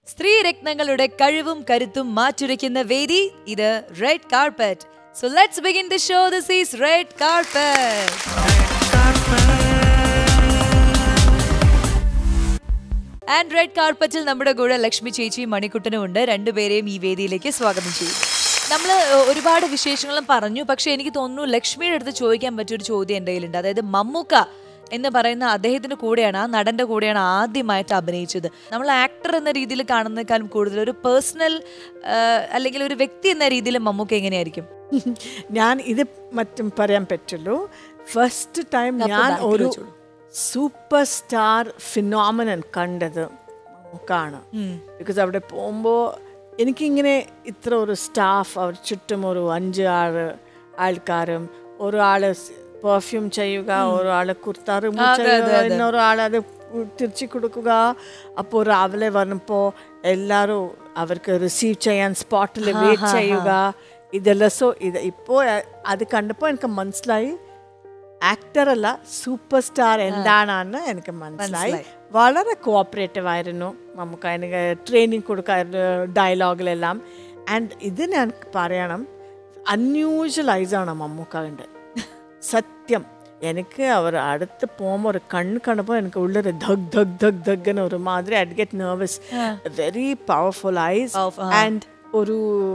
സ്ത്രീ രത്നങ്ങളുടെ കഴിവും കരുത്തും മാറ്റുരയ്ക്കുന്ന വേദി ഇത് red carpet so let's begin the show this is red carpet and red കാർപ്പറ്റിൽ നമ്മുടെ കൂടെ ലക്ഷ്മി ചേച്ചിയും മണിക്കുട്ടനും ഉണ്ട് രണ്ടുപേരെയും ഈ വേദിയിലേക്ക് സ്വാഗതം ചെയ്യും നമ്മൾ ഒരുപാട് വിശേഷങ്ങളും പറഞ്ഞു പക്ഷെ എനിക്ക് തോന്നുന്നു ലക്ഷ്മിയുടെ അടുത്ത് ചോദിക്കാൻ പറ്റിയൊരു ചോദ്യം എൻ്റെ കയ്യിലുണ്ട് അതായത് മമ്മൂക്ക എന്ന് പറയുന്ന അദ്ദേഹത്തിന്റെ കൂടെയാണ് ആ നടന്റെ കൂടെയാണ് ആദ്യമായിട്ട് അഭിനയിച്ചത് നമ്മൾ ആക്ടർ എന്ന രീതിയിൽ കാണുന്നതിനേക്കാളും കൂടുതൽ ഒരു പേഴ്സണൽ അല്ലെങ്കിൽ ഒരു വ്യക്തി എന്ന രീതിയിൽ മമ്മൂക്ക എങ്ങനെയായിരിക്കും ഞാൻ ഇത് മറ്റും പറയാൻ പറ്റുള്ളൂ ഫസ്റ്റ് ടൈം ഞാൻ ഒരു സൂപ്പർ സ്റ്റാർ ഫിനോമിനൻ കണ്ടത് നമുക്കാണ് ബിക്കോസ് അവിടെ പോകുമ്പോൾ എനിക്കിങ്ങനെ ഇത്ര ഒരു സ്റ്റാഫ് അവർ ചുറ്റും ഒരു അഞ്ച് ആറ് ആൾക്കാരും ഒരാൾ പെർഫ്യൂം ചെയ്യുക ഒരാൾ കുർത്ത റിമൂവ് ചെയ്യുക ഇന്നൊരാൾ അത് തിരിച്ചു കൊടുക്കുക അപ്പോൾ രാവിലെ വരുമ്പോൾ എല്ലാവരും അവർക്ക് റിസീവ് ചെയ്യാൻ സ്പോട്ടിൽ വെയിറ്റ് ചെയ്യുക ഇതെല്ലാം സോ ഇത് ഇപ്പോൾ അത് കണ്ടപ്പോൾ എനിക്ക് മനസ്സിലായി ആക്ടർ അല്ല സൂപ്പർ സ്റ്റാർ എന്താണെന്ന് എനിക്ക് മനസ്സിലായി വളരെ കോഓപ്പറേറ്റീവ് ആയിരുന്നു നമുക്ക് അതിന് ട്രെയിനിങ് കൊടുക്കായിരുന്നു ഡയലോഗിലെല്ലാം ആൻഡ് ഇത് ഞാൻ പറയണം അൺയൂഷ്വലൈസാണ് മമ്മൂക്കാവിൻ്റെ സത്യം എനിക്ക് അവർ അടുത്ത് പോകുമ്പോൾ ഒരു കണ്ണ് കണ്ടപ്പോൾ എനിക്ക് ഉള്ളൊരു ധഗ് ധഗ് ധഗ് ധഗ് ഒരു മാതിരി I get nervous very powerful eyes and ഒരു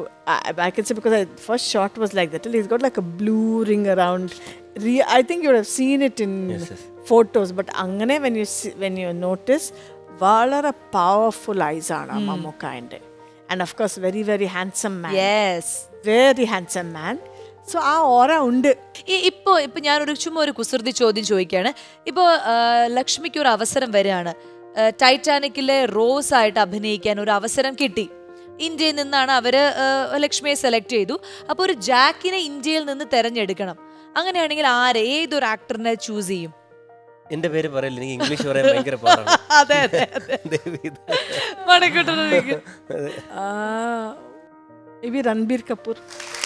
I can say because I, first shot was like that. He's got like a blue ring around. Re- I think you would have seen it in photos, but അങ്ങനെ when you see, when you notice, വളരെ powerful eyes ആണ് മമ്മൂക്കാൻ്റെ and of course very very handsome man yes very handsome man so ആ aura ഉണ്ട് ഈ ഇപ്പോ ഇപ്പൊ ഞാനൊരു ചുമ്മാ ഒരു കുസൃതി ചോദ്യം ചോദിക്കുകയാണ് ഇപ്പോ ആ, ലക്ഷ്മിക്ക് ഒരു അവസരം വരികയാണ് ആ, ടൈറ്റാനിക്കിലെ റോസ് ആയിട്ട് അഭിനയിക്കാൻ ഒരു അവസരം കിട്ടി ഇന്ത്യയിൽ നിന്നാണ് അവര് ആ, ലക്ഷ്മിയെ സെലക്ട് ചെയ്തു അപ്പോൾ ഒരു ജാക്കിനെ ഇന്ത്യയിൽ നിന്ന് തെരഞ്ഞെടുക്കണം അങ്ങനെയാണെങ്കിൽ ആരെ ഏതൊരു ആക്ടറിനെ ചൂസ് ചെയ്യും എന്റെ പേര് പറയില്ല എനിക്ക് ഇംഗ്ലീഷ് പറയാൻ ഭയങ്കര പാടാണ് അതെ അതെ ദയവ് ചെയ്ത്. മണിക്കൂട്ടനിലേക്ക് ഇവി രൺബീർ കപൂർ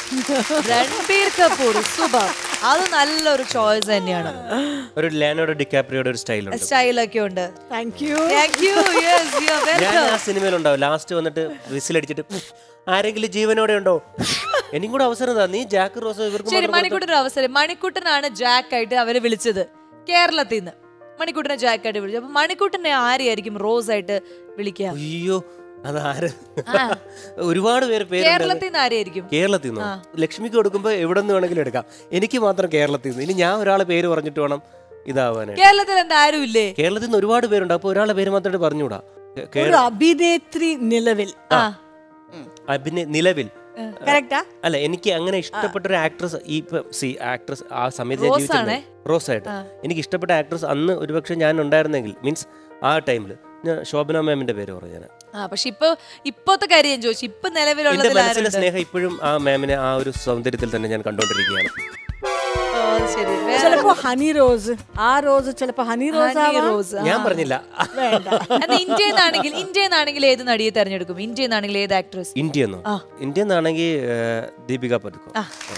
രൺബീർ കപൂർ സൂപ്പർ അത് നല്ലൊരു ചോയ്സ് തന്നെയാണ് ഒരു ലാനോയുടെ ഡിക്കാപ്രിയോടെ ഒരു സ്റ്റൈലുണ്ട് സ്റ്റൈലൊക്കെ ഉണ്ട് thank you thank you yes you are ഞാൻ വെൽക്കം ആ സിനിമയിലുണ്ടാവും ലാസ്റ്റ് വന്നിട്ട് വിസിലടിച്ചിട്ട് "ഉഫ്, ആരെങ്കിലും ജീവനോടെ ഉണ്ടോ എനിക്കും കൂടെ അവസരം താ നീ ജാക്ക് റോസോ ഇവർക്ക് ശരി മാത്രം കൊടുത്ത- മണിക്കൂട്ടൻ ഒരു അവസരം മണിക്കൂട്ടനാണ് ജാക്ക് ആയിട്ട് അവരെ വിളിച്ചത് കേരളത്തിൽ നിന്ന് മണിക്കൂട്ടനെ ജാക്ക് ആയിട്ട് വിളിച്ചത് അപ്പൊ മണിക്കൂട്ടനെ ആരെയായിരിക്കും റോസ് ആയിട്ട് വിളിക്കുക അയ്യോ അതാര് ഒരുപാട് പേര് പേരുണ്ട് കേരളത്തിൽ നിന്ന് ആരെയായിരിക്കും കേരളത്തിൽ നിന്നോ ലക്ഷ്മിക്ക് കൊടുക്കുമ്പോ എവിടെ നിന്ന് വേണമെങ്കിലും എടുക്കാം എനിക്ക് മാത്രം കേരളത്തിൽ നിന്ന് ഇനി ഞാൻ ഒരാളെ പേര് പറഞ്ഞിട്ട് വേണം ഇതാവാനായിട്ട് കേരളത്തിൽ എന്താ ആരും ഇല്ലേ കേരളത്തിൽ നിന്ന് ഒരുപാട് പേരുണ്ട് അപ്പൊ ഒരാളെ പേര് മാത്രമായിട്ട് പറഞ്ഞുകൂടാ കേ- കേ- ഒരു അഭിനേത്രി നിലവിൽ ആ അഭിനയ നിലവിൽ കറക്റ്റാ അല്ല എനിക്ക് അങ്ങനെ ഇഷ്ടപ്പെട്ട ഒരു ആക്ട്രസ് ഈ സി ആക്ട്രസ് ആ സമയത്ത് ഞാൻ റോസ് ജീവിച്ചിട്ടുണ്ട് റോസ് ആയിട്ട് എനിക്ക് ഇഷ്ടപ്പെട്ട ആക്ട്രസ് അന്ന് ഒരുപക്ഷെ ഞാൻ ഉണ്ടായിരുന്നെങ്കിൽ മീൻസ് ആ ടൈമിൽ ഞാൻ ശോഭന മാമിന്റെ പേര് പറഞ്ഞു ഞാൻ ആ പക്ഷെ ഇപ്പൊ ഇപ്പോഴത്തെ കാര്യം ഞാൻ ചോദിച്ചു ഇപ്പൊ എന്റെ നിലവിലുള്ളതിൽ മനസ്സിലെ ആരുണ്ട്? സ്നേഹം ഇപ്പോഴും ആ മാമിനെ ആ ഒരു സൗന്ദര്യത്തിൽ തന്നെ ഞാൻ കണ്ടുകൊണ്ടിരിക്കുകയാണ് ഓ, അത് ശരി വേറെ ചിലപ്പോ ഹണി റോസ് ആ റോസ് ചിലപ്പോ ഹണി റോസ് ഹണി ആവാം റോസ് ആ. ഞാൻ പറഞ്ഞില്ല വേണ്ട എന്നാ ഇന്ത്യയിൽ നിന്നാണെങ്കിൽ ഇന്ത്യയിൽ നിന്നാണെങ്കിൽ ഏത് നടിയെ തെരഞ്ഞെടുക്കും ഇന്ത്യയിൽ നിന്നാണെങ്കിൽ ഏത് ആക്ട്രസ് ഇന്ത്യ എന്നോ ഇന്ത്യ എന്നാണെങ്കിൽ Deepika Padukone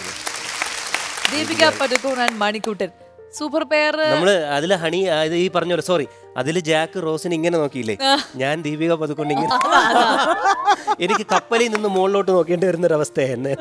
Deepika Padukone and Manikuttan super pair നമ്മള് അതില് ഹണി അത് ഈ പറഞ്ഞ പോലെ സോറി അതില് ജാക്ക് റോസിന് ഇങ്ങനെ നോക്കിയില്ലേ ഞാൻ ദീപിക പതുക്കൊണ്ട് ഇങ്ങനെ എനിക്ക് കപ്പലിൽ നിന്ന് മുകളിലോട്ട് നോക്കേണ്ടി വരുന്ന ഒരു അവസ്ഥയാണ്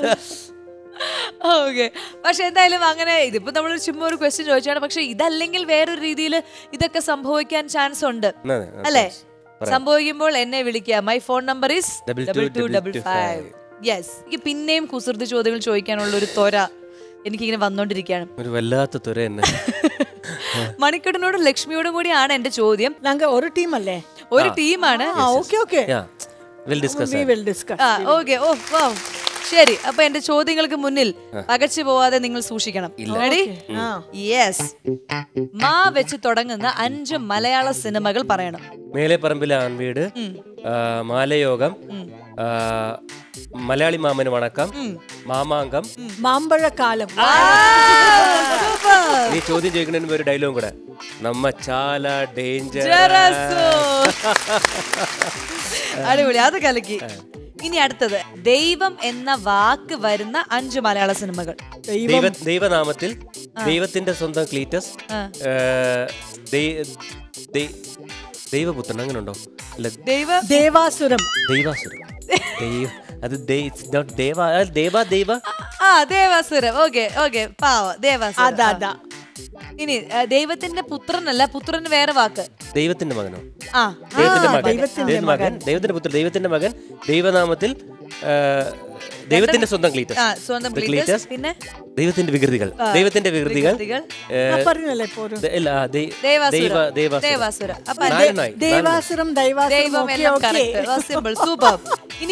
ഓക്കെ പക്ഷെ എന്തായാലും അങ്ങനെ ഇതിപ്പോ നമ്മൾ ചുമ്മാ ഒരു ക്വസ്റ്റ്യൻ ചോദിച്ചാണ് പക്ഷെ ഇതല്ലെങ്കിൽ വേറൊരു രീതിയിൽ ഇതൊക്കെ സംഭവിക്കാൻ ചാൻസ് ഉണ്ട് അതെ, അതെ, അല്ലേ പറയാം. സംഭവിക്കുമ്പോൾ എന്നെ വിളിക്കുക my phone number is Double double two two double double two five yes എനിക്ക് പിന്നെയും കുസൃതി ചോദ്യങ്ങൾ ചോദിക്കാനുള്ള ഒരു ത്വര എനിക്കിങ്ങനെ വന്നോണ്ടിരിക്കുകയാണ് ഒരു വല്ലാത്ത തുര തന്നെ മണിക്കടനോടും ലക്ഷ്മിയോടും കൂടിയാണ് എന്റെ ചോദ്യം ഞങ്ങൾ ഒരു ടീം അല്ലേ ഒരു ടീമാണ് ആ okay okay will discuss we will discuss ആ ഓക്കെ ഓ വാ ശരി അപ്പൊ എന്റെ ചോദ്യങ്ങൾക്ക് മുന്നിൽ പകച്ചു പോവാതെ നിങ്ങൾ സൂക്ഷിക്കണം റെഡി യെസ് മാ വെച്ച് തുടങ്ങുന്ന അഞ്ച് മലയാള സിനിമകൾ പറയണം മേലെ പറമ്പിലെ ആൺവീട് ആ, മാലയോഗം ആ, മലയാളി മാമന് വണക്കം മാമാങ്കം മാമ്പഴക്കാലം നീ ചോദ്യം ചോദിക്കുന്നതിന് മുമ്പ് ഒരു ഡയലോഗും കൂടെ നമ്മ ചാല ഡേഞ്ചർ ജെറസു. അടിപൊളി അത് കലക്കി ഇനി അടുത്തത് ദൈവം എന്ന വാക്ക് വരുന്ന അഞ്ച് മലയാള സിനിമകൾ ദൈവ ദൈവനാമത്തിൽ ദൈവത്തിന്റെ സ്വന്തം ക്ലീറ്റസ് ഏ, ദൈ- ദൈ- ദൈവപുത്രൻ അങ്ങനെ ഉണ്ടോ അല്ല ദൈവ ദേവാസുരം ദൈവാസുരം ദൈവ അത് ദൈ- it's not ദേവ ആ, ദേവ ദൈവ ആ ദേവാസുരം ഓക്കെ ഓക്കെ പാവ ദേവാസുരം അതാ ആ. അതാ ഇനി ആ, ദൈവത്തിന്റെ പുത്രനല്ല പുത്രന് വേറെ വാക്ക് ദൈവത്തിന്റെ മകനോ ആ ദൈവത്തിന്റെ മകൻ ദൈവത്തിന്റെ ദൈവത്തിന്റെ മകൻ ദൈവത്തിന്റെ പുത്രൻ ദൈവത്തിന്റെ മകൻ ദൈവനാമത്തിൽ ആ, ദൈവത്തിന്റെ സ്വന്തം ക്ലീറ്റസ് ആ സ്വന്തം The ക്ലീറ്റസ് cleatures. പിന്നെ ദൈവത്തിന്റെ വികൃതികൾ ദൈവത്തിന്റെ വികൃതികൾ വികൃതികൾ. ഏ, ഞാൻ പറഞ്ഞല്ലേ ഇപ്പൊ ഒരു ദ- ഇല്ല, ആ, ദൈ- ദേവാസുരം ദൈവ ദേവാസുരം ദേവാസുരം അപ്പൊ നാരായണായി, നാരായണായി. ദേവാസുരം ദൈവാസുരം ദൈവം ഒക്കെ എല്ലാം ഓക്കെ കറക്റ്റ് സിമ്പിൾ സൂപ്പർ ഇനി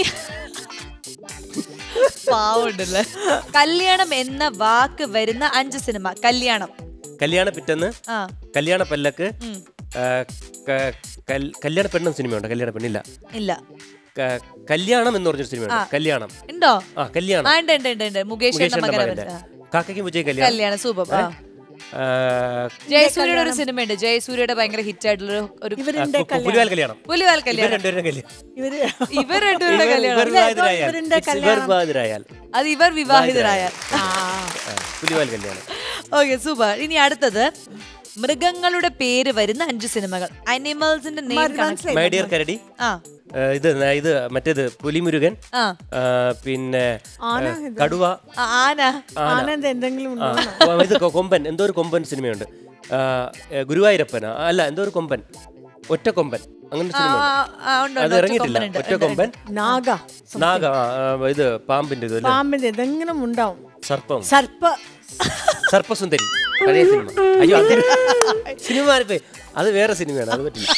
പാവുണ്ടല്ലേ കല്യാണം എന്ന വാക്ക് വരുന്ന അഞ്ച് സിനിമ കല്യാണം കല്യാണ പിറ്റന്ന് ആ കല്യാണ പല്ലക്ക് ആ, ക- കൽ- കല്യാണ പെണ്ണം സിനിമയുണ്ട് കല്യാണ പെണ്ണില്ല ഇല്ല ക- കല്യാണം എന്ന് പറഞ്ഞൊരു സിനിമയുണ്ട് കല്യാണം ഉണ്ടോ ആ കല്യാണം ആ ഉണ്ട് ഉണ്ട് ഉണ്ട് ഉണ്ട് മുകേഷ് മുകേഷ് എന്ന മകനെ മകന്റെ വെച്ച്. ആ. കാക്കയ്ക്കും വിജയ് കല്യാണം കല്യാണം സൂപ്പർ ആ ആ, ജയസൂര്യയുടെ ഒരു സിനിമയുണ്ട് ജയസൂര്യയുടെ ഭയങ്കര ഹിറ്റ് ആയിട്ടുള്ള ഒരു- ഒരു ഇവരുടെ പു- പുലിവാൽ കല്യാണം പുലിവാൽ ഇവർ കല്യാണം രണ്ടുപേരും കല്യാണം ഇവര് ഇവർ രണ്ടുപേരുടെ ഇവർ- കല്യാണം ഇവർ വിവാഹിതരായാൽ ഇവരുടെ It's ഇവർ വിവാഹിതരായാൽ അത് ഇവർ വിവാഹിതരായ ആ ആ, പുലിവാൽ കല്യാണം ഓക്കെ സൂപ്പർ ഇനി അടുത്തത് മൃഗങ്ങളുടെ പേര് വരുന്ന അഞ്ച് സിനിമകൾ അനിമൽസിന്റെ നെയിം മനസ്സിലായി മൈ ഡിയർ കരടി ആ ആ, ഇത് ന- ഇത് മറ്റേത് പുലിമുരുകൻ ആ ആ, പിന്നെ ആന ആ, കടുവ ആ, ആന ആനന്ദ് എന്തെങ്കിലും ആ, ഉണ്ടോ ഓ, ഇത് കൊ- കൊമ്പൻ എന്തോ ഒരു കൊമ്പൻ സിനിമയുണ്ട് ആ, ഏ, ഗുരുവായൂരപ്പന അല്ല എന്തോ ഒരു കൊമ്പൻ ഒറ്റ കൊമ്പൻ അങ്ങനെ ഒരു ആ, സിനിമ ആ, ഉണ്ട്, അത് ഉണ്ട്, ഇറങ്ങിയിട്ടില്ല ഒറ്റ ഒറ്റ കൊമ്പൻ നാഗ നാഗ ആ, ആ, ഇത് പാമ്പിന്റെ ഇത് അല്ലേ പാമ്പിന്റെ എന്തെങ്കിലും ഉണ്ടാവും സർപ്പം സർപ്പ സർപ്പസുന്ദരി പഴയ സിനിമ അയ്യോ അത് സിനിമ ആരിപ്പോ അത് വേറെ സിനിമയാണ് അത് പറ്റില്ല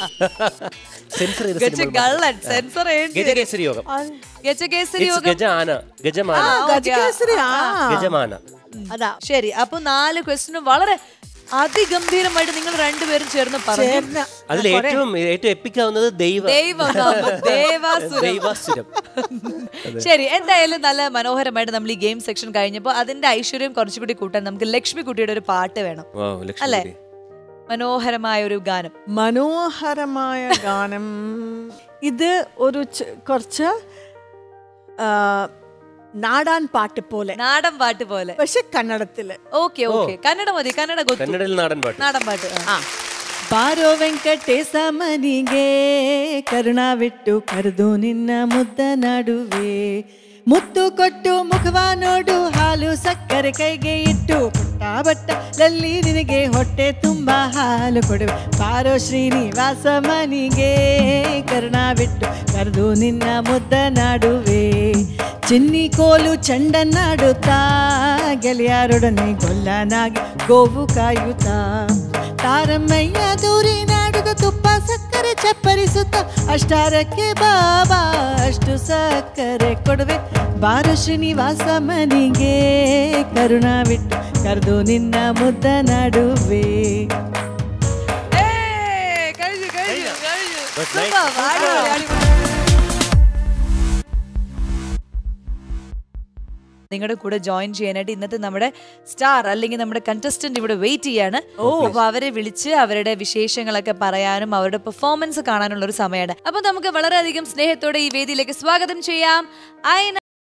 സെൻസർ ചെയ്ത ഗജ സിനിമ കള്ളൻ സെൻസർ ഗജകേസരി യോഗം ഗജകേസരി It's യോഗം ഗജ ആന ഗജമാന ആ, okay. ഗജകേസരി ആ ഗജമാന അതാ ശരി അപ്പൊ നാല് ക്വസ്റ്റിനും വളരെ അതിഗംഭീരമായിട്ട് നിങ്ങൾ രണ്ടുപേരും ചേർന്ന് പറഞ്ഞു ചേർന്ന അതിൽ ഏറ്റവും ഏറ്റവും എപ്പിക്കാവുന്നത് ദൈവ ദൈവം ദേവാസുരം ദൈവാസുരം ശരി എന്തായാലും നല്ല മനോഹരമായിട്ട് നമ്മൾ ഈ ഗെയിം സെക്ഷൻ കഴിഞ്ഞപ്പോൾ അതിന്റെ ഐശ്വര്യം കുറച്ചുകൂടി കൂട്ടാൻ നമുക്ക് ലക്ഷ്മി കുട്ടിയുടെ ഒരു പാട്ട് വേണം വാ ലക്ഷ്മി അല്ലേ മനോഹരമായ ഒരു ഗാനം മനോഹരമായ ഗാനം ഇത് ഒരു ച- കുറച്ച് ആ, നാടാൻ പാട്ട് പോലെ നാടൻ പാട്ട് പോലെ പക്ഷെ കന്നഡത്തില് ഓക്കെ ഓക്കെ കന്നഡ മതി കന്നഡ ಗೊತ್ತು കന്നഡയിൽ നാടൻ പാട്ട് നാടൻ പാട്ട് ആ. ಬಾರೋ ವೆಂಕಟೇಶ ಮನಿಗೆ ಕರುಣಾವಿಟ್ಟು ಕರೆದು ನಿನ್ನ ಮುದ್ದ ನಡುವೆ ಮುತ್ತು ಕೊಟ್ಟು ಮುಖವ ನೋಡು ಹಾಲು ಸಕ್ಕರೆ ಕೈಗೆ ಇಟ್ಟು ಪುಟ್ಟ ಬಟ್ಟಲಲ್ಲಿ ನಿನಗೆ ಹೊಟ್ಟೆ ತುಂಬ ಹಾಲು ಕೊಡುವೆ ಬಾರೋ ಶ್ರೀನಿವಾಸ ಮನಿಗೆ ಕರುಣಾವಿಟ್ಟು ಕರೆದು ನಿನ್ನ ಮುದ್ದ ನಾಡುವೆ ಚಿನ್ನಿ ಕೋಲು ಚಂಡನ್ನಾಡುತ್ತಾ ಗೆಳೆಯರೊಡನೆ ಗೊಲ್ಲನಾಗಿ ಗೋವು ಕಾಯುತ್ತಾ ತಾರಮ್ಮಯ್ಯ ದೂರಿ ನಾಡುದ ತುಪ್ಪ ಸಕ್ಕರೆ ಚಪ್ಪರಿಸುತ್ತ ಅಷ್ಟಾರಕ್ಕೆ ಬಾಬಾ ಅಷ್ಟು ಸಕ್ಕರೆ ಕೊಡುವೆ ಬಾರು ಶ್ರೀನಿವಾಸ ಮನಿಗೆ ಕರುಣಾವಿಟ್ಟು ಕರೆದು ನಿನ್ನ ಮುದ್ದ ನಡುವೆ ഏയ്, കഴിഞ്ഞു, കഴിഞ്ഞു, കഴിഞ്ഞു. That's Super, nice. അടിപൊളി, അടിപൊളി. നിങ്ങളുടെ കൂടെ ജോയിൻ ചെയ്യാനായിട്ട് ഇന്നത്തെ നമ്മുടെ സ്റ്റാർ അല്ലെങ്കിൽ നമ്മുടെ കണ്ടസ്റ്റന്റ് ഇവിടെ വെയിറ്റ് ചെയ്യാണ് അപ്പൊ അവരെ വിളിച്ച് അവരുടെ വിശേഷങ്ങളൊക്കെ പറയാനും അവരുടെ പെർഫോമൻസ് കാണാനുള്ള ഒരു സമയമാണ് അപ്പൊ നമുക്ക് വളരെയധികം സ്നേഹത്തോടെ ഈ വേദിയിലേക്ക് സ്വാഗതം ചെയ്യാം അയന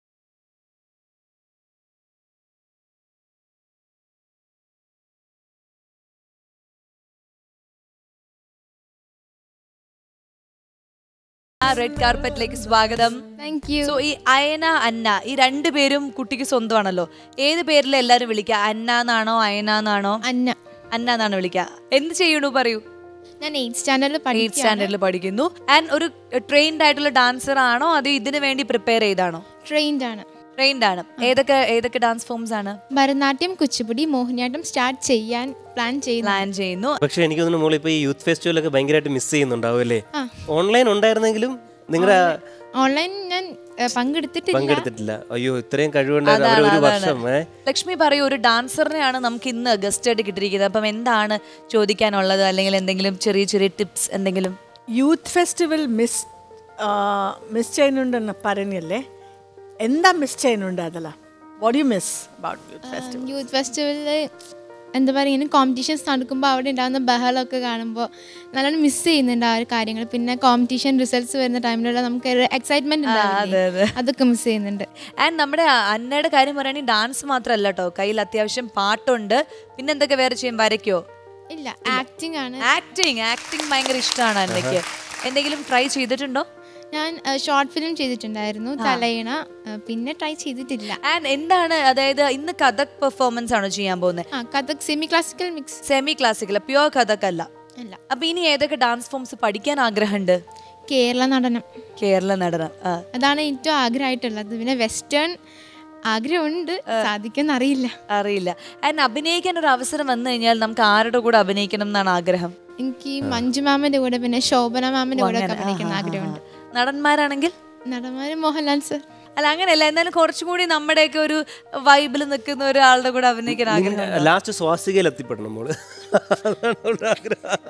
റെഡ് കാർപ്പറ്റിലേക്ക് സ്വാഗതം താങ്ക് യു സോ ഈ അയന അന്ന ഈ രണ്ടുപേരും കുട്ടിക്ക് സ്വന്തമാണല്ലോ ഏത് പേരിൽ എല്ലാരും വിളിക്കുക അന്ന എന്നാണോ അയന എന്നാണോ അന്ന അന്ന എന്നാണ് വിളിക്കുക എന്ത് ചെയ്യണു പറയൂ ഞാൻ എയ്റ്റ് സ്റ്റാൻഡേർഡിൽ എയ്റ്റ് പഠിക്കുകയാണ് സ്റ്റാൻഡേർഡിൽ പഠിക്കുന്നു ആൻഡ് ഒരു ട്രെയിൻഡ് ആയിട്ടുള്ള ഡാൻസർ ആണോ അതോ ഇതിനു വേണ്ടി പ്രിപ്പയർ ചെയ്താണോ ട്രെയിൻഡ് ആണ് ട്രെയിൻഡ് ആണ് ഏതൊക്കെ ഏതൊക്കെ ഡാൻസ് ഫോംസ് ആണ് ഭരതനാട്യം കുച്ചിപ്പുടി മോഹിനിയാട്ടം സ്റ്റാർട്ട് ചെയ്യാൻ പ്ലാൻ ചെയ്യുന്നു പ്ലാൻ ചെയ്യുന്നു പക്ഷെ എനിക്ക് തോന്നുന്നു മോൾ ഇപ്പൊ ഈ യൂത്ത് ഫെസ്റ്റിവൽ ഒക്കെ ഭയങ്കരമായിട്ട് മിസ് ചെയ്യുന്നുണ്ടാവും അല്ലേ ആ. ഓൺലൈൻ ഉണ്ടായിരുന്നെങ്കിലും നിങ്ങളുടെ ഓൺലൈൻ ഞാൻ ഏ, പങ്കെടുത്തിട്ടില്ല പങ്കെടുത്തിട്ടില്ല അയ്യോ ഇത്രയും കഴിവുണ്ടായിരുന്നു അവർ ഒരു വർഷം ഏ ലക്ഷ്മി പറയൂ ഒരു ഡാൻസറിനെയാണ് നമുക്ക് ഇന്ന് ഗസ്റ്റ് ആയിട്ട് കിട്ടിയിരിക്കുന്നത് അപ്പം എന്താണ് ചോദിക്കാനുള്ളത് അല്ലെങ്കിൽ എന്തെങ്കിലും ചെറിയ ചെറിയ ടിപ്സ് എന്തെങ്കിലും യൂത്ത് ഫെസ്റ്റിവൽ മിസ് മിസ് ചെയ്യുന്നുണ്ടെന്ന് പറഞ്ഞല്ലേ എന്താ മിസ് ചെയ്യുന്നുണ്ട് അതല്ല what you miss about youth festival youth ഫെസ്റ്റിവലിൽ എന്താ പറയുക ഇങ്ങനെ കോമ്പറ്റീഷൻസ് നടക്കുമ്പോൾ അവിടെ ഉണ്ടാകുന്ന ബഹളമൊക്കെ കാണുമ്പോൾ നല്ലോണം മിസ് ചെയ്യുന്നുണ്ട് ആ ഒരു കാര്യങ്ങൾ പിന്നെ കോമ്പറ്റീഷൻ റിസൾട്ട്സ് വരുന്ന ടൈമിലുള്ള നമുക്ക് എക്സൈറ്റ്മെന്റ് അതെ, ഉണ്ടാവില്ലേ അതെ. അതൊക്കെ മിസ് ചെയ്യുന്നുണ്ട് ആൻഡ് നമ്മുടെ അ- അന്നയുടെ കാര്യം പറയുകയാണെങ്കിൽ ഡാൻസ് മാത്രമല്ല കേട്ടോ കയ്യിൽ അത്യാവശ്യം പാട്ടുണ്ട് പിന്നെ എന്തൊക്കെ വേറെ ചെയ്യും വരയ്ക്കോ ഇല്ല ആക്ടിങ് ആണ് ആക്ടിങ് ആക്ടിങ് ഭയങ്കര ഇഷ്ടമാണ് അന്നയ്ക്ക് എന്തെങ്കിലും ട്രൈ ചെയ്തിട്ടുണ്ടോ ഞാൻ ഷോർട്ട് ഫിലിം ചെയ്തിട്ടുണ്ടായിരുന്നു തലയിണ ആ, പിന്നെ ട്രൈ ചെയ്തിട്ടില്ല ആൻഡ് എന്താണ് അതായത് ഇന്ന് കഥക് പെർഫോമൻസ് ആണോ ചെയ്യാൻ പോകുന്നത് ആ Kathak semi classical mix semi classical pure Kathak അല്ല അല്ല അപ്പൊ ഇനി ഏതൊക്കെ ഡാൻസ് ഫോംസ് പഠിക്കാൻ ആഗ്രഹമുണ്ട് കേരള നടനം കേരള നടനം ആ. അതാണ് ഏറ്റവും ആഗ്രഹമായിട്ടുള്ളത് പിന്നെ വെസ്റ്റേൺ ആഗ്രഹമുണ്ട് സാധിക്കുമെന്ന് അറിയില്ല അറിയില്ല ആൻഡ് അഭിനയിക്കാൻ ഒരു അവസരം വന്നു കഴിഞ്ഞാൽ നമുക്ക് ആരുടെ കൂടെ അഭിനയിക്കണം എന്നാണ് ആഗ്രഹം എനിക്ക് മഞ്ജു മാമന്റെ കൂടെ പിന്നെ ശോഭന മാമന്റെ കൂടെ ഒക്കെ അങ്ങനെ. അഭിനയിക്കുന്ന ആ, ആ, ആ. ആഗ്രഹമുണ്ട് നടന്മാരാണെങ്കിൽ നടന്മാര് മോഹൻലാൽ സർ അല്ല അങ്ങനെയല്ല എന്നാലും കുറച്ചും കൂടി നമ്മുടെയൊക്കെ ഒരു വൈബിൽ നിൽക്കുന്ന ഒരാളുടെ കൂടെ അഭിനയിക്കാൻ ആഗ്രഹം ലാസ്റ്റ് സ്വാസികയിൽ എത്തിപ്പെടണം മോള് അതാണ് അവളുടെ ആഗ്രഹം.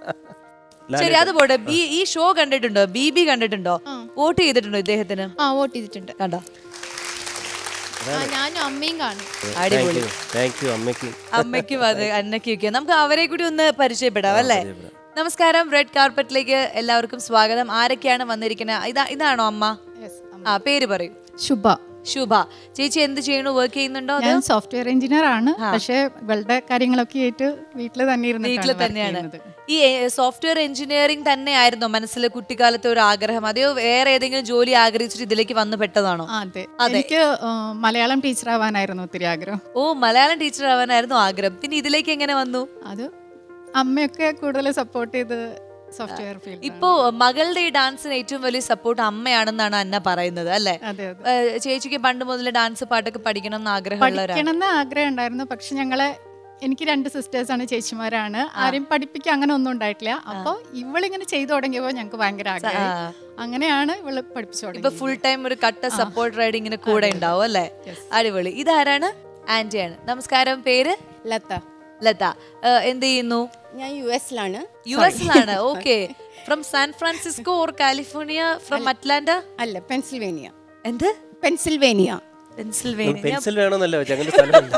ശരി അത് പോട്ടെ ഈ ഈ ഷോ കണ്ടിട്ടുണ്ടോ ബി ബി കണ്ടിട്ടുണ്ടോ വോട്ട് ചെയ്തിട്ടുണ്ടോ ഇദ്ദേഹത്തിന് ആ വോട്ട് ചെയ്തിട്ടുണ്ട് കണ്ടോ ആ ഞാനും അമ്മയും കാണും അടിപൊളി താങ്ക് യു അമ്മയ്ക്കും അമ്മയ്ക്കും അത് അന്നയ്ക്കും ഒക്കെ നമുക്ക് അവരെ കൂടി ഒന്ന് പരിചയപ്പെടാം അല്ലേ നമസ്കാരം റെഡ് കാർപ്പറ്റിലേക്ക് എല്ലാവർക്കും സ്വാഗതം ആരൊക്കെയാണ് വന്നിരിക്കുന്നത് ഇതാ ഇതാണോ അമ്മ ആ പേര് പറയൂ ശുഭ ശുഭ ചേച്ചി എന്ത് ചെയ്യണു വർക്ക് ചെയ്യുന്നുണ്ടോ അതോ ഞാൻ സോഫ്റ്റ്വെയർ എഞ്ചിനീയർ ആണ് പക്ഷേ ഇവളുടെ കാര്യങ്ങളൊക്കെ ആയിട്ട് വീട്ടിൽ തന്നെ വീട്ടിൽ ഇരുന്നിട്ടാണ് work തന്നെയാണ് ചെയ്യുന്നത്. ഈ സോഫ്റ്റ്വെയർ എഞ്ചിനീയറിംഗ് തന്നെയായിരുന്നോ മനസ്സിൽ കുട്ടിക്കാലത്തെ ഒരു ആഗ്രഹം അതെയോ വേറെ ഏതെങ്കിലും ജോലി ആഗ്രഹിച്ചിട്ട് ഇതിലേക്ക് വന്നു പെട്ടതാണോ ആ, അതെ എനിക്ക് ആ, മലയാളം ടീച്ചർ ആവാനായിരുന്നു ഒത്തിരി ആഗ്രഹം ഓ മലയാളം ടീച്ചർ ആവാനായിരുന്നു ആഗ്രഹം പിന്നെ ഇതിലേക്ക് എങ്ങനെ വന്നു അത് അമ്മയൊക്കെ കൂടുതൽ സപ്പോർട്ട് ചെയ്ത് സോഫ്റ്റ്വെയർ ഫീൽഡ് ഇപ്പോ മകളുടെ ഈ ഡാൻസിന് ഏറ്റവും വലിയ സപ്പോർട്ട് അമ്മയാണെന്നാണ് അന്ന പറയുന്നത് അല്ലേ അതെ അതെ ഏഹ് ചേച്ചിക്ക് പണ്ട് മുതൽ ഡാൻസ് പാട്ടൊക്കെ പഠിക്കണം എന്ന് ആഗ്രഹമുള്ളവരാണ് പഠിക്കണമെന്ന് ആഗ്രഹം ഉണ്ടായിരുന്നു പക്ഷെ ഞങ്ങളെ എനിക്ക് രണ്ട് സിസ്റ്റേഴ്സ് ആണ് ചേച്ചിമാരാണ് ആരെയും പഠിപ്പിക്കാൻ അങ്ങനെ ഒന്നും ഉണ്ടായിട്ടില്ല അപ്പോൾ ഇവളിങ്ങനെ ചെയ്തു തുടങ്ങിയപ്പോൾ ഞങ്ങൾക്ക് ഭയങ്കര ആഗ്രഹം അങ്ങനെയാണ് ഇവള് പഠിപ്പിച്ചു ഇപ്പൊ തുടങ്ങിയത് ഫുൾ ടൈം ഒരു കട്ട സപ്പോർട്ട് റൈഡിങ്ങിന് കൂടെ ഉണ്ടാവും അല്ലേ അടിപൊളി ഇതാരാണ് ആന്റിയാണ് നമസ്കാരം പേര് ലത ലത ഏഹ് എന്ത് ചെയ്യുന്നു ഞാൻ യു എസിലാണ് യു എസിലാണ് okay from San Francisco or California from Atlanta അല്ല പെൻസിൽവേനിയ എന്ത് പെൻസിൽവേനിയ പെൻസിൽവേനിയ പെൻസിൽ വേണമെന്നല്ല വെച്ചാൽ അങ്ങനെ സ്ഥലമുണ്ട്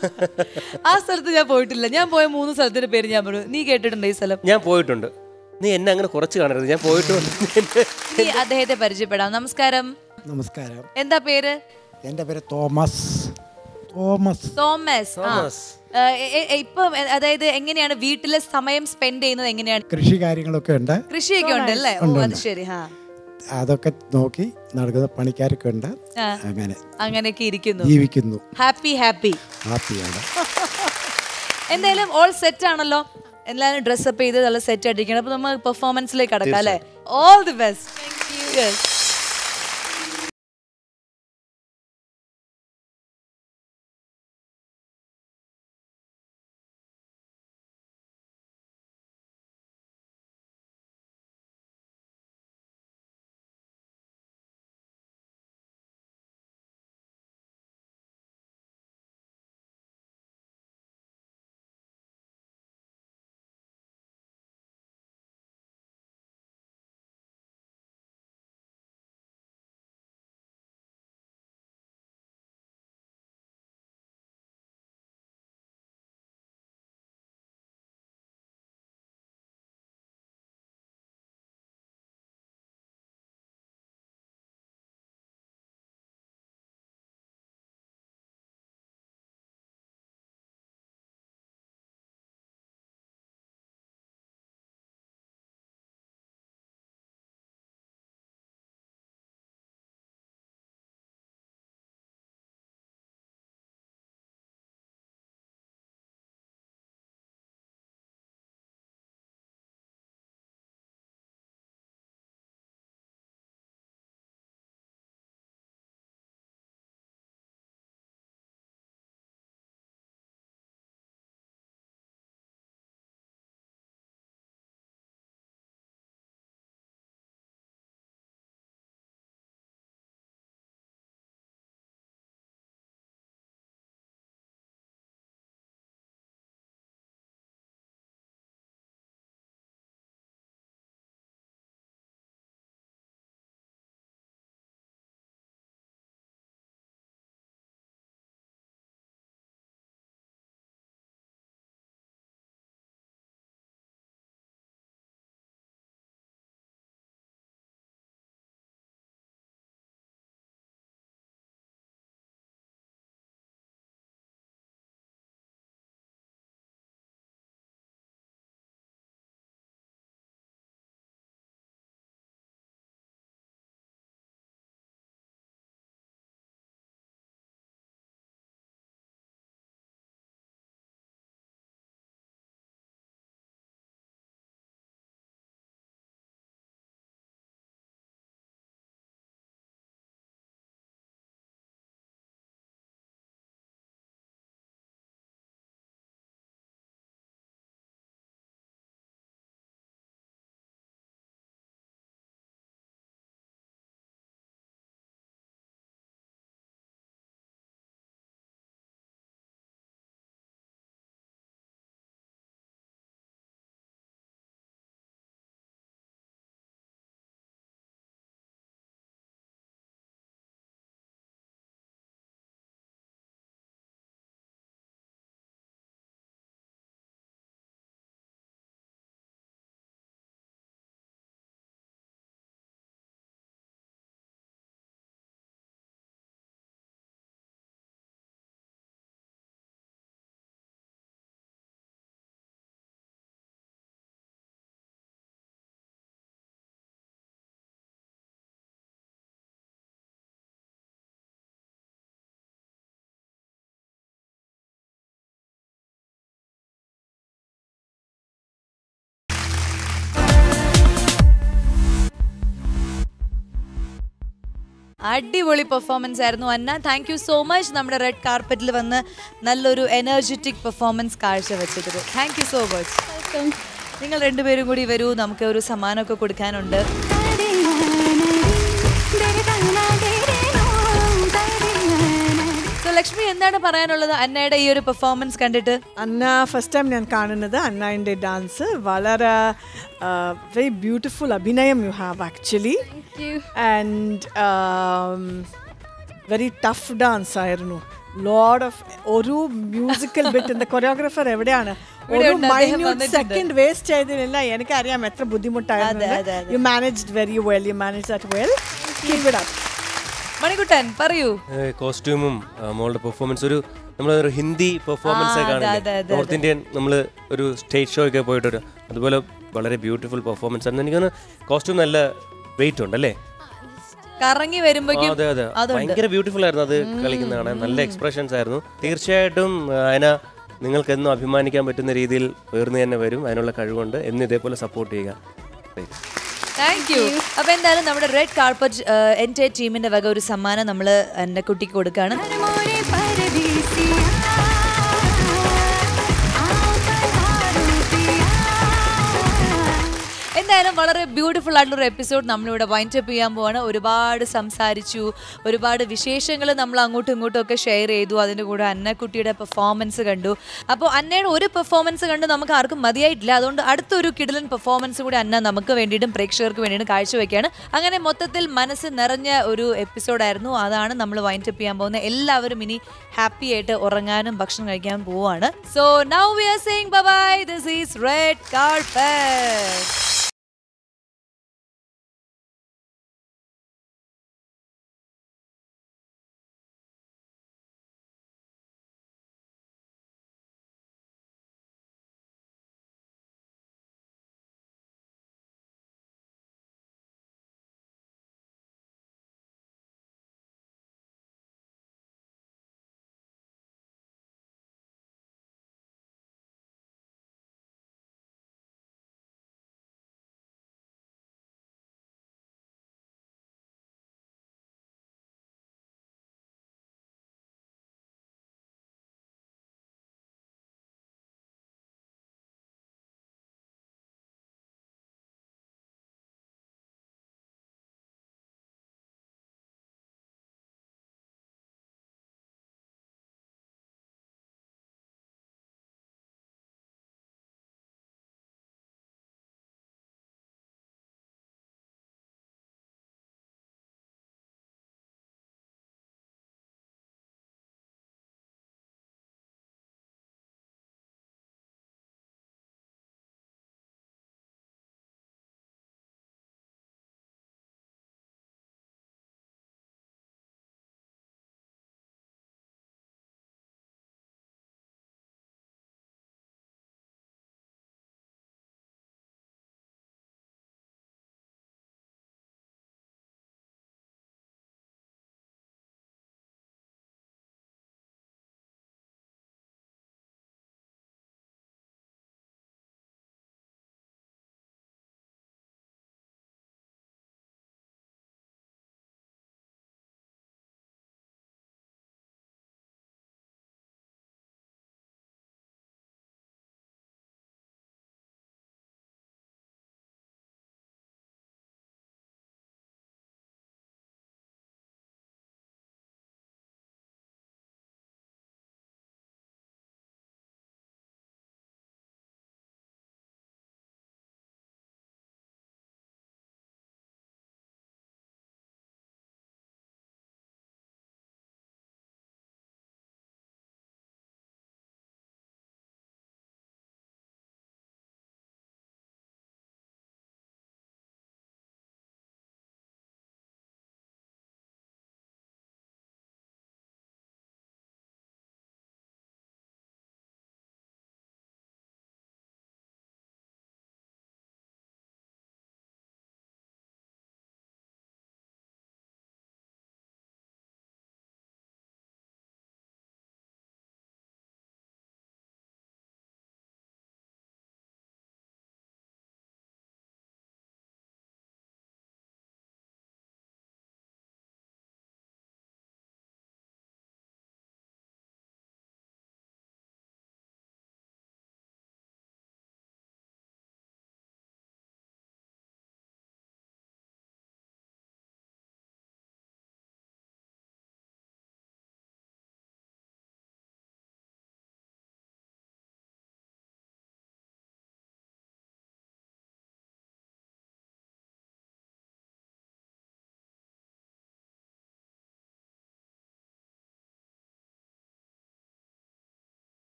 ആ സ്ഥലത്ത് ഞാൻ പോയിട്ടില്ല ഞാൻ പോയ മൂന്ന് സ്ഥലത്തിന്റെ പേര് ഞാൻ പറഞ്ഞു നീ കേട്ടിട്ടുണ്ടോ ഈ സ്ഥലം ഞാൻ പോയിട്ടുണ്ട് നീ എന്നെ അങ്ങനെ കുറച്ച് കാണരുത് ഞാൻ പോയിട്ടുണ്ട് ഇനി അദ്ദേഹത്തെ പരിചയപ്പെടാം നമസ്കാരം നമസ്കാരം എന്താ പേര് എൻ്റെ പേര് തോമസ് തോമസ് തോമസ് ആ. തോമസ്. ഏഹ് എ- എ- എ- ഇപ്പൊ അതായത് എങ്ങനെയാണ് വീട്ടിലെ സമയം സ്പെൻഡ് ചെയ്യുന്നത് എങ്ങനെയാണ് കൃഷി കാര്യങ്ങളൊക്കെ ഉണ്ട് കൃഷിയൊക്കെ ഉണ്ട് അല്ലേ ഓ അത് ശരി ഹാ അതൊക്കെ നോക്കി നടക്കുന്ന പണിക്കാരൊക്കെ ഉണ്ട് ആ. അങ്ങനെ അങ്ങനെയൊക്കെ ഇരിക്കുന്നു ജീവിക്കുന്നു ഹാപ്പി ഹാപ്പി ഹാപ്പിയാണ് എന്തായാലും ഓൾ സെറ്റ് ആണല്ലോ എല്ലാവരും ഡ്രസ്സപ്പ് ചെയ്ത് നല്ല സെറ്റ് അടിക്കണം അപ്പൊ നമ്മൾ പെർഫോമൻസിലേക്ക് കടക്കാം അല്ലേ ഓൾ ദി ബെസ്റ്റ് അടിപൊളി പെർഫോമൻസ് ആയിരുന്നു Anna thank you so much നമ്മുടെ റെഡ് കാർപ്പറ്റിൽ വന്ന് നല്ലൊരു എനർജറ്റിക് പെർഫോമൻസ് കാഴ്ചവെച്ചത് താങ്ക് യു സോ മച്ച് നിങ്ങൾ രണ്ടുപേരും കൂടി വരൂ നമുക്ക് ഒരു സമ്മാനമൊക്കെ കൊടുക്കാനുണ്ട് So, ലക്ഷ്മി എന്താണ് പറയാനുള്ളത് അന്നയുടെ ഈ ഒരു പെർഫോമൻസ് കണ്ടിട്ട് അന്ന ഫസ്റ്റ് ടൈം ഞാൻ കാണുന്നത് അന്നയുടെ ഡാൻസ് വളരെ വെരി ബ്യൂട്ടിഫുൾ അഭിനയം you have actually and very tough dance ആയിരുന്നു ലോഡ് ഓഫ് ഒരു മ്യൂസിക്കൽ ബിറ്റ് എന്താ കൊറിയോഗ്രാഫർ എവിടെയാണ് ഒരു ഉണ്ട്, അദ്ദേഹം മൈന്യൂട്ട് വന്നിട്ടുണ്ട്. സെക്കൻഡ് വേസ്റ്റ് ചെയ്തതില്ല എനിക്കറിയാം എത്ര ബുദ്ധിമുട്ടായിരുന്നു you manage very well you manage that well keep it up Manikuttan പറയൂ കോസ്റ്റ്യൂമും മോളുടെ പെർഫോമൻസ് ഒരു നമ്മൾ ഒരു ഹിന്ദി പെർഫോമൻസ് ആ, ഒക്കെ അതെ, അതെ, കാണില്ലേ അതെ, നോർത്ത് ഇന്ത്യൻ നമ്മൾ ഒരു സ്റ്റേജ് ഷോ ഒക്കെ പോയിട്ട് വരും അതുപോലെ വളരെ ബ്യൂട്ടിഫുൾ പെർഫോമൻസ് ആയിരുന്നു എനിക്ക് കോസ്റ്റ്യൂം നല്ല വെയിറ്റ് ഉണ്ട് അല്ലേ കറങ്ങി ആ, വരുമ്പോഴേക്കും അതെ അതെ അതുണ്ട് ഭയങ്കര ബ്യൂട്ടിഫുൾ ആയിരുന്നു അത് കളിക്കുന്നതാണ് നല്ല എക്സ്പ്രഷൻസ് ആയിരുന്നു തീർച്ചയായിട്ടും അതിന നിങ്ങൾക്ക് എന്നും അഭിമാനിക്കാൻ പറ്റുന്ന രീതിയിൽ ഉയർന്നു തന്നെ വരും അതിനുള്ള കഴിവുണ്ട് എന്നും ഇതേപോലെ സപ്പോർട്ട് ചെയ്യുക താങ്ക് യു അപ്പൊ എന്തായാലും നമ്മുടെ റെഡ് കാർപ്പറ്റ് എൻ്റെ ടീമിന്റെ വക ഒരു സമ്മാനം നമ്മൾ എൻ്റെ കുട്ടിക്ക് കൊടുക്കുകയാണ് എന്തായാലും വളരെ ബ്യൂട്ടിഫുൾ ആയിട്ടുള്ള ഒരു എപ്പിസോഡ് നമ്മളിവിടെ വൈൻഡ് അപ്പ് ചെയ്യാൻ പോവാണ് ഒരുപാട് സംസാരിച്ചു ഒരുപാട് വിശേഷങ്ങൾ നമ്മൾ അങ്ങോട്ടും ഇങ്ങോട്ടും ഒക്കെ ഷെയർ ചെയ്തു അതിൻ്റെ കൂടെ അന്നക്കുട്ടിയുടെ പെർഫോമൻസ് കണ്ടു അപ്പോൾ അന്നയുടെ ഒരു പെർഫോമൻസ് കണ്ട് നമുക്ക് ആർക്കും മതിയായിട്ടില്ല അതുകൊണ്ട് അടുത്തൊരു കിടിലൻ പെർഫോമൻസ് കൂടി അന്ന നമുക്ക് വേണ്ടിയിട്ടും പ്രേക്ഷകർക്ക് വേണ്ടിയിട്ടും കാഴ്ചവെക്കുകയാണ് അങ്ങനെ മൊത്തത്തിൽ മനസ്സ് നിറഞ്ഞ ഒരു എപ്പിസോഡായിരുന്നു അതാണ് നമ്മൾ വൈൻഡ് അപ്പ് ചെയ്യാൻ പോകുന്നത് എല്ലാവരും ഇനി ഹാപ്പി ആയിട്ട് ഉറങ്ങാനും ഭക്ഷണം കഴിക്കാനും പോവാണ് so now we are saying bye this is red carpet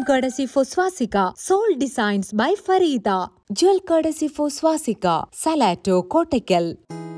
courtesy for Swastika. Soul designs by Farida. Jewel courtesy for Swastika. Salato Kottakkal.